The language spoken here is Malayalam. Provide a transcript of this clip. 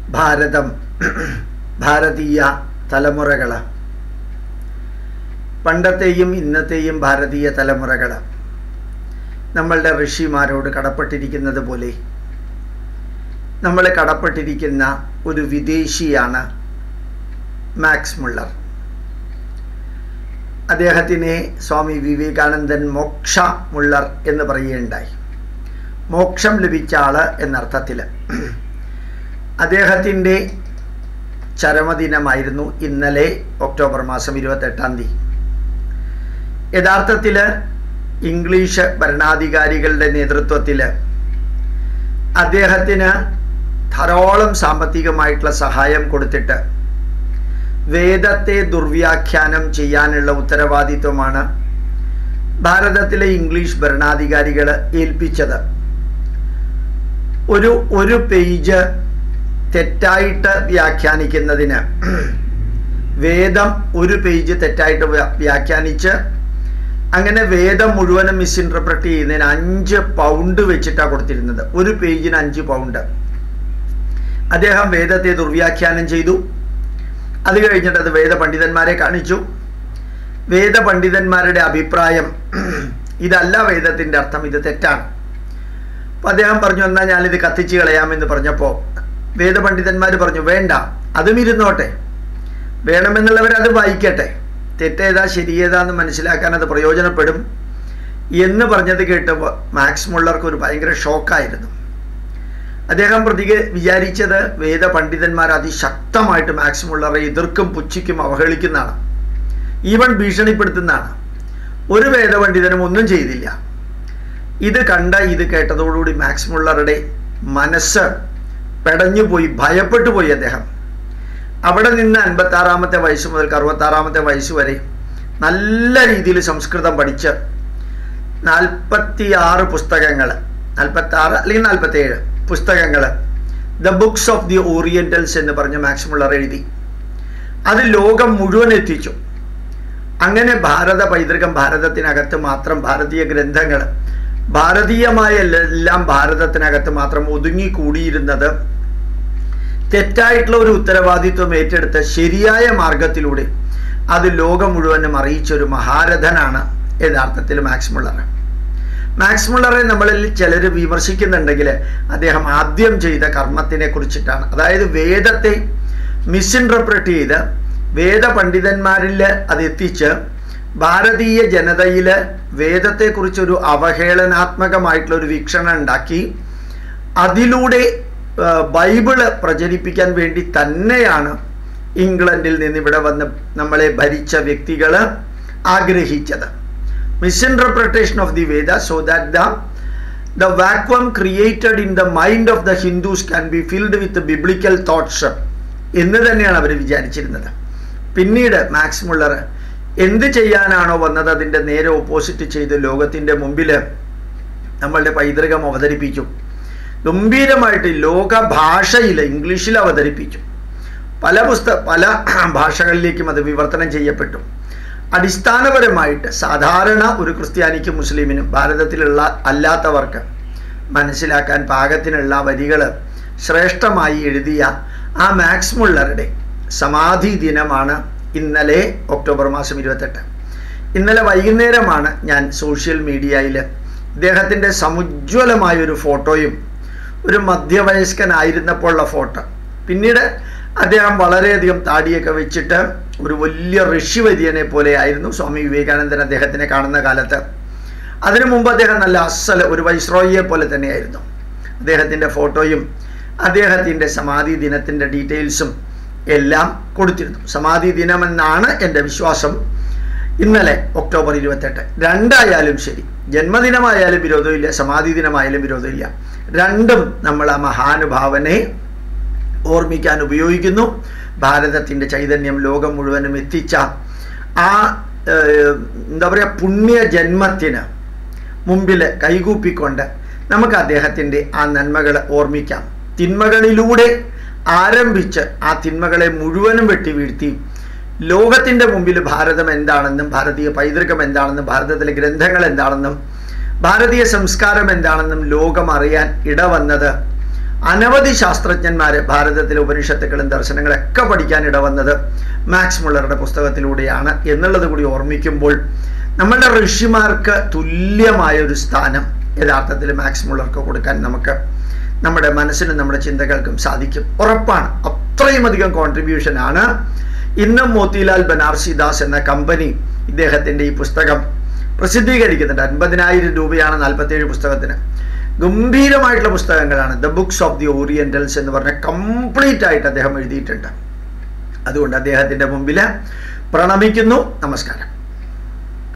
ഭാരതം ഭാരതീയ തലമുറകൾ പണ്ടത്തെയും ഇന്നത്തെയും ഭാരതീയ തലമുറകൾ നമ്മളുടെ ഋഷിമാരോട് കടപ്പെട്ടിരിക്കുന്നത് പോലെ നമ്മൾ കടപ്പെട്ടിരിക്കുന്ന ഒരു വിദേശിയാണ് മാക്സ് മുള്ളർ അദ്ദേഹത്തിനെ സ്വാമി വിവേകാനന്ദൻ മോക്ഷ മുള്ളർ എന്ന് പറയുകയുണ്ടായി മോക്ഷം ലഭിച്ച ആള് എന്നർത്ഥത്തിൽ അദ്ദേഹത്തിൻ്റെ ചരമദിനമായിരുന്നു ഇന്നലെ ഒക്ടോബർ മാസം ഇരുപത്തെട്ടാം തീയതി യഥാർത്ഥത്തിൽ ഇംഗ്ലീഷ് ഭരണാധികാരികളുടെ നേതൃത്വത്തിൽ അദ്ദേഹത്തിന് ധാരാളം സാമ്പത്തികമായിട്ടുള്ള സഹായം കൊടുത്തിട്ട് വേദത്തെ ദുർവ്യാഖ്യാനം ചെയ്യാനുള്ള ഉത്തരവാദിത്വമാണ് ഭാരതത്തിലെ ഇംഗ്ലീഷ് ഭരണാധികാരികൾ ഏൽപ്പിച്ചത് ഒരു ഒരു പേജ് തെറ്റായിട്ട് വ്യാഖ്യാനിക്കുന്നതിന് വേദം ഒരു പേജ് തെറ്റായിട്ട് വ്യാഖ്യാനിച്ച് അങ്ങനെ വേദം മുഴുവനും മിസ്ഇൻറ്റർപ്രറ്റ് ചെയ്യുന്നതിന് അഞ്ച് പൗണ്ട് വെച്ചിട്ടാണ് കൊടുത്തിരുന്നത് ഒരു പേജിന് അഞ്ച് പൗണ്ട് അദ്ദേഹം വേദത്തെ ദുർവ്യാഖ്യാനം ചെയ്തു അത് കഴിഞ്ഞിട്ട് അത് വേദപണ്ഡിതന്മാരെ കാണിച്ചു വേദപണ്ഡിതന്മാരുടെ അഭിപ്രായം ഇതല്ല വേദത്തിൻ്റെ അർത്ഥം ഇത് തെറ്റാണ് അപ്പോൾ അദ്ദേഹം പറഞ്ഞു എന്നാൽ ഞാനിത് കത്തിച്ച് കളയാമെന്ന് പറഞ്ഞപ്പോൾ വേദപണ്ഡിതന്മാർ പറഞ്ഞു വേണ്ട അതും ഇരുന്നോട്ടെ വേണമെന്നുള്ളവർ അത് വായിക്കട്ടെ തെറ്റേതാ ശരിയേതാന്ന് മനസ്സിലാക്കാൻ അത് പ്രയോജനപ്പെടും എന്ന് പറഞ്ഞത് കേട്ടപ്പോൾ മാക്സ് മുള്ളർക്ക് ഒരു ഭയങ്കര ഷോക്കായിരുന്നു അദ്ദേഹം പ്രതിക വിചാരിച്ചത് വേദപണ്ഡിതന്മാർ അതിശക്തമായിട്ട് മാക്സ് മുള്ളറെ എതിർക്കും പുച്ഛിക്കും അവഹേളിക്കുന്നതാണ് ഈവൻ ഭീഷണിപ്പെടുത്തുന്നതാണ് ഒരു വേദപണ്ഡിതനും ഒന്നും ചെയ്തില്ല ഇത് കണ്ട ഇത് കേട്ടതോടുകൂടി മാക്സ് മുള്ളറുടെ മനസ്സ് പെടഞ്ഞുപോയി ഭയപ്പെട്ടു പോയി അദ്ദേഹം അവിടെ നിന്ന് അൻപത്താറാമത്തെ വയസ്സ് മുതൽ അറുപത്താറാമത്തെ വയസ്സ് വരെ നല്ല രീതിയിൽ സംസ്കൃതം പഠിച്ച് നാൽപ്പത്തി ആറ് പുസ്തകങ്ങൾ നാൽപ്പത്താറ് അല്ലെങ്കിൽ നാൽപ്പത്തേഴ് പുസ്തകങ്ങൾ the books of the orientals എന്ന് പറഞ്ഞ് മാക്സ് മുള്ളർ എഴുതി അത് ലോകം മുഴുവൻ എത്തിച്ചു അങ്ങനെ ഭാരത പൈതൃകം ഭാരതത്തിനകത്ത് മാത്രം ഭാരതീയ ഗ്രന്ഥങ്ങൾ ഭാരതീയമായ എല്ലാം ഭാരതത്തിനകത്ത് മാത്രം ഒതുങ്ങി കൂടിയിരുന്നത് തെറ്റായിട്ടുള്ള ഒരു ഉത്തരവാദിത്വം ഏറ്റെടുത്ത് ശരിയായ മാർഗത്തിലൂടെ അത് ലോകം മുഴുവനും അറിയിച്ച ഒരു മഹാരഥനാണ് യഥാർത്ഥത്തിൽ മാക്സ് മുള്ളർ മാക്സ് മുള്ളറെ നമ്മളിൽ ചിലർ വിമർശിക്കുന്നുണ്ടെങ്കിൽ അദ്ദേഹം ആദ്യം ചെയ്ത കർമ്മത്തിനെ കുറിച്ചിട്ടാണ് അതായത് വേദത്തെ മിസ്ഇൻറ്റർപ്രറ്റ് ചെയ്ത് വേദ പണ്ഡിതന്മാരിൽ അത് എത്തിച്ച് ഭാരതീയ ജനതയിൽ വേദത്തെക്കുറിച്ചൊരു അവഹേളനാത്മകമായിട്ടുള്ള ഒരു വീക്ഷണം ഉണ്ടാക്കി അതിലൂടെ ബൈബിള് പ്രചരിപ്പിക്കാൻ വേണ്ടി തന്നെയാണ് ഇംഗ്ലണ്ടിൽ നിന്ന് ഇവിടെ വന്ന് നമ്മളെ ഭരിച്ച വ്യക്തികൾ ആഗ്രഹിച്ചത് misinterpretation of the Veda so that the the vacuum created in the mind of the Hindus can be filled with biblical thoughts എന്ന് തന്നെയാണ് അവർ വിചാരിച്ചിരുന്നത് പിന്നീട് മാക്സ് മുള്ളർ എന്ത് ചെയ്യാനാണോ വന്നത് അതിൻ്റെ നേരെ ഓപ്പോസിറ്റ് ചെയ്ത് ലോകത്തിൻ്റെ മുമ്പിൽ നമ്മളുടെ പൈതൃകം അവതരിപ്പിച്ചു ഗംഭീരമായിട്ട് ലോക ഭാഷയിൽ ഇംഗ്ലീഷിൽ അവതരിപ്പിച്ചു പല പുസ്തക പല ഭാഷകളിലേക്കും അത് വിവർത്തനം ചെയ്യപ്പെട്ടു അടിസ്ഥാനപരമായിട്ട് സാധാരണ ഒരു ക്രിസ്ത്യാനിക്കും മുസ്ലിമിനും ഭാരതത്തിലുള്ള അല്ലാത്തവർക്ക് മനസ്സിലാക്കാൻ പാകത്തിനുള്ള വരികൾ ശ്രേഷ്ഠമായി എഴുതിയ ആ മാക്സ് മുള്ളറുടെ സമാധി ദിനമാണ് ഇന്നലെ ഒക്ടോബർ മാസം ഇരുപത്തെട്ട് ഇന്നലെ വൈകുന്നേരമാണ് ഞാൻ സോഷ്യൽ മീഡിയയിൽ ഇദ്ദേഹത്തിൻ്റെ സമുജ്വലമായൊരു ഫോട്ടോയും ഒരു മധ്യവയസ്കനായിരുന്നപ്പോൾ ഉള്ള ഫോട്ടോ പിന്നീട് അദ്ദേഹം വളരെയധികം താടിയൊക്കെ വെച്ചിട്ട് ഒരു വലിയ ഋഷിവര്യനെ പോലെ ആയിരുന്നു സ്വാമി വിവേകാനന്ദൻ അദ്ദേഹത്തിനെ കാണുന്ന കാലത്ത് അതിനു മുമ്പ് അദ്ദേഹം നല്ല അസൽ ഒരു വൈസ്രോയിയെ പോലെ തന്നെയായിരുന്നു അദ്ദേഹത്തിൻ്റെ ഫോട്ടോയും അദ്ദേഹത്തിൻ്റെ സമാധി ദിനത്തിൻ്റെ ഡീറ്റെയിൽസും എല്ലാം കൊടുത്തിരുന്നു സമാധി ദിനമെന്നാണ് എൻ്റെ വിശ്വാസം ഇന്നലെ ഒക്ടോബർ ഇരുപത്തെട്ട് രണ്ടായാലും ശരി ജന്മദിനമായാലും വിരോധമില്ല സമാധി ദിനമായാലും വിരോധമില്ല രണ്ടും നമ്മൾ ആ മഹാനുഭാവനെ ഓർമ്മിക്കാൻ ഉപയോഗിക്കുന്നു ഭാരതത്തിൻ്റെ ചൈതന്യം ലോകം മുഴുവനും എത്തിച്ച ആ എന്താ പറയുക പുണ്യ ജന്മത്തിന് മുമ്പിൽ കൈകൂപ്പിക്കൊണ്ട് നമുക്ക് അദ്ദേഹത്തിൻ്റെ ആ നന്മകൾ ഓർമ്മിക്കാം തിന്മകളിലൂടെ ആരംഭിച്ച് ആ തിന്മകളെ മുഴുവനും വെട്ടി വീഴ്ത്തി ലോകത്തിൻ്റെ മുമ്പിൽ ഭാരതം എന്താണെന്നും ഭാരതീയ പൈതൃകം എന്താണെന്നും ഭാരതത്തിലെ ഗ്രന്ഥങ്ങൾ എന്താണെന്നും ഭാരതീയ സംസ്കാരം എന്താണെന്നും ലോകം അറിയാൻ ഇടവന്നത് അനവധി ശാസ്ത്രജ്ഞന്മാരെ ഭാരതത്തിലെ ഉപനിഷത്തുക്കളും ദർശനങ്ങളൊക്കെ പഠിക്കാൻ ഇടവന്നത് മാക്സ് മുള്ളറുടെ പുസ്തകത്തിലൂടെയാണ് എന്നുള്ളത് കൂടി ഓർമ്മിക്കുമ്പോൾ നമ്മളുടെ ഋഷിമാർക്ക് തുല്യമായ ഒരു സ്ഥാനം യഥാർത്ഥത്തിൽ മാക്സ് മുള്ളർക്ക് കൊടുക്കാൻ നമുക്ക് നമ്മുടെ മനസ്സിനും നമ്മുടെ ചിന്തകൾക്കും സാധിക്കും ഉറപ്പാണ് അത്രയും അധികം കോൺട്രിബ്യൂഷൻ ആണ് ഇന്നും മോത്തിലാൽ ബനാർസിദാസ് എന്ന കമ്പനി ഇദ്ദേഹത്തിൻ്റെ ഈ പുസ്തകം പ്രസിദ്ധീകരിക്കുന്നുണ്ട് അൻപതിനായിരം രൂപയാണ് നാൽപ്പത്തേഴ് പുസ്തകത്തിന് ഗംഭീരമായിട്ടുള്ള പുസ്തകങ്ങളാണ് the books of the orientals എന്ന് പറഞ്ഞ കംപ്ലീറ്റ് ആയിട്ട് അദ്ദേഹം എഴുതിയിട്ടുണ്ട് അതുകൊണ്ട് അദ്ദേഹത്തിൻ്റെ മുമ്പിൽ പ്രണമിക്കുന്നു നമസ്കാരം